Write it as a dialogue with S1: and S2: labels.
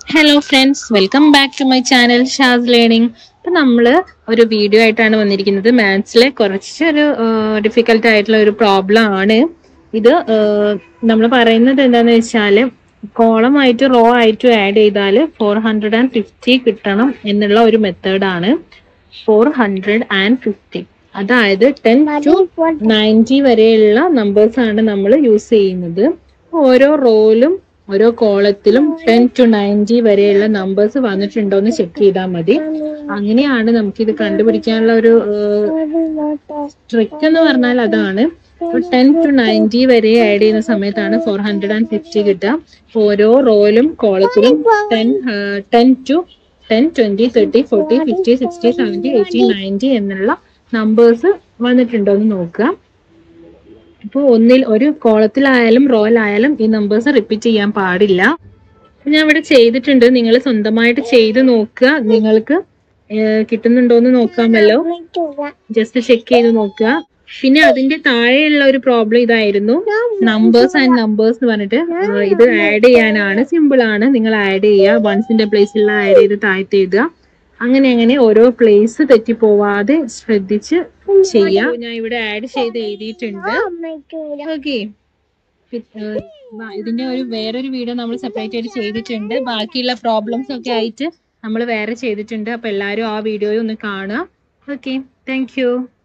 S1: hello friends welcome back to my channel Shaz learning അപ്പൊ നമ്മള് ഒരു വീഡിയോ ആയിട്ടാണ് വന്നിരിക്കുന്നത് മാത്സിലെ കുറച്ചൊരു ഡിഫിക്കൽട്ട് ആയിട്ടുള്ള ഒരു പ്രോബ്ലം ആണ് ഇത് നമ്മൾ പറയുന്നത് എന്താന്ന് വെച്ചാല് കോളമായിട്ട് റോ ആയിട്ട് ആഡ് ചെയ്താൽ ഫോർ ഹൺഡ്രഡ് ആൻഡ് ഫിഫ്റ്റി കിട്ടണം എന്നുള്ള ഒരു മെത്തേഡാണ് ഫോർ ഹൺഡ്രഡ് ആൻഡ് ഫിഫ്റ്റി അതായത് ടെൻ ടു നയൻറ്റി വരെയുള്ള നമ്പേഴ്സ് ആണ് നമ്മൾ യൂസ് ചെയ്യുന്നത് ഓരോ റോയിലും ഓരോ കോളത്തിലും ടെൻ ടു നയൻറ്റി വരെയുള്ള നമ്പേഴ്സ് വന്നിട്ടുണ്ടോ എന്ന് ചെക്ക് ചെയ്താൽ മതി അങ്ങനെയാണ് നമുക്ക് ഇത് കണ്ടുപിടിക്കാനുള്ള ഒരു ട്രിക്ക് എന്ന് പറഞ്ഞാൽ അതാണ് ടെൻ ടു നയൻറ്റി വരെ ആഡ് ചെയ്യുന്ന സമയത്താണ് ഫോർ ഹൺഡ്രഡ് ആൻഡ് ഫിഫ്റ്റി കിട്ടുക ഓരോ റോയിലും കോളത്തിലും ten ten to ten twenty thirty forty fifty sixty seventy eighty ninety എന്നുള്ള നമ്പേഴ്സ് വന്നിട്ടുണ്ടോ എന്ന് നോക്കുക ഇപ്പോൾ ഒന്നിൽ ഒരു കോളത്തിലായാലും റോയിലായാലും ഈ നമ്പേഴ്സ് റിപ്പീറ്റ് ചെയ്യാൻ പാടില്ല ഞാൻ ഇവിടെ ചെയ്തിട്ടുണ്ട് നിങ്ങൾ സ്വന്തമായിട്ട് ചെയ്ത് നോക്കുക നിങ്ങൾക്ക് കിട്ടുന്നുണ്ടോ എന്ന് നോക്കാമല്ലോ ജസ്റ്റ് ചെക്ക് ചെയ്ത് നോക്കുക പിന്നെ അതിന്റെ താഴെയുള്ള ഒരു പ്രോബ്ലം ഇതായിരുന്നു നമ്പേഴ്സ് ആൻഡ് നമ്പേഴ്സ് എന്ന് പറഞ്ഞിട്ട് ഇത് ആഡ് ചെയ്യാനാണ് സിമ്പിൾ ആണ് നിങ്ങൾ ആഡ് ചെയ്യുക വൺസിന്റെ പ്ലേസിലുള്ള ആഡ് ചെയ്ത് താഴ്ത്തി എഴുതുക അങ്ങനെ അങ്ങനെ ഓരോ പ്ലേസ് തെറ്റിപ്പോവാതെ ശ്രദ്ധിച്ച് ചെയ്യാം ഞാൻ ഇവിടെ ആഡ് ചെയ്ത് എഴുതിയിട്ടുണ്ട് ഓക്കെ ഇതിന്റെ ഒരു വേറൊരു വീഡിയോ നമ്മൾ സെപ്പറേറ്റ് ആയിട്ട് ചെയ്തിട്ടുണ്ട് ബാക്കിയുള്ള പ്രോബ്ലംസ് ഒക്കെ ആയിട്ട് നമ്മൾ വേറെ ചെയ്തിട്ടുണ്ട് അപ്പൊ എല്ലാവരും ആ വീഡിയോ ഒന്ന് കാണുക ഓക്കെ താങ്ക്